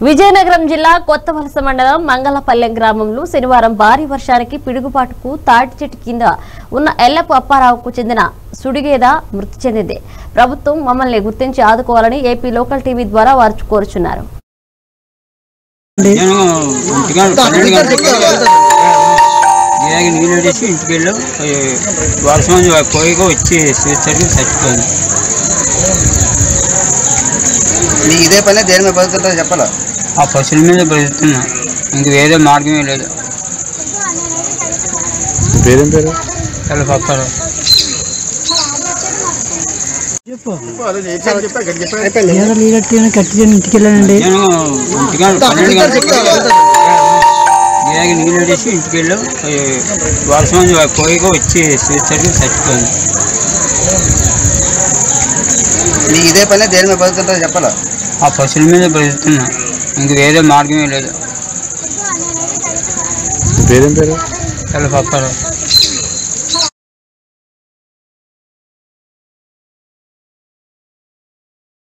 విజయనగరం జిల్లా కొత్తవలస మండలం మంగళపల్లెం గ్రామంలో శనివారం భారీ వర్షానికి పిడుగుపాటుకు తాటి చెట్టు కింద ఉన్న ఎల్లపు అప్పారావుకు చెందిన సుడిగేద మృతి చెందింది ప్రభుత్వం మమ్మల్ని గుర్తించి ఆదుకోవాలని ఏపీ లోకల్ టీవీ ద్వారా వారు కోరుచున్నారు నేను ఇంటికాడ పన్నెండు గంటలకి గిరాకి నీళ్ళు వేసి ఇంటికి వెళ్ళి వర్షం పోయిగా వచ్చి చూసరికి చచ్చిపోయింది నీకు ఇదే పని దేని మీద బతుకుతుందో చెప్పాలా ఆ పశువుల మీద బ్రతుకుతున్నా ఇంక వేరే మార్గమే లేదు పేరేం పేరు చాలా పక్కరు కట్టి ఇంటికి వెళ్ళానండి నేను ఇంటికాడ పన్నెండు గంటలకి గిరాకి నీళ్ళు వేసి ఇంటికి వెళ్ళి వర్షం పోయిగా వచ్చి చూసరికి చచ్చిపోయింది నీకు ఇదే పని దేని మీద బతుకుతుందో చెప్పాలా ఆ పశువుల మీద బ్రతుకుతున్నా ఇంక వేరే మార్గమే లేదు పేరేం పేరు చాలా పక్కరు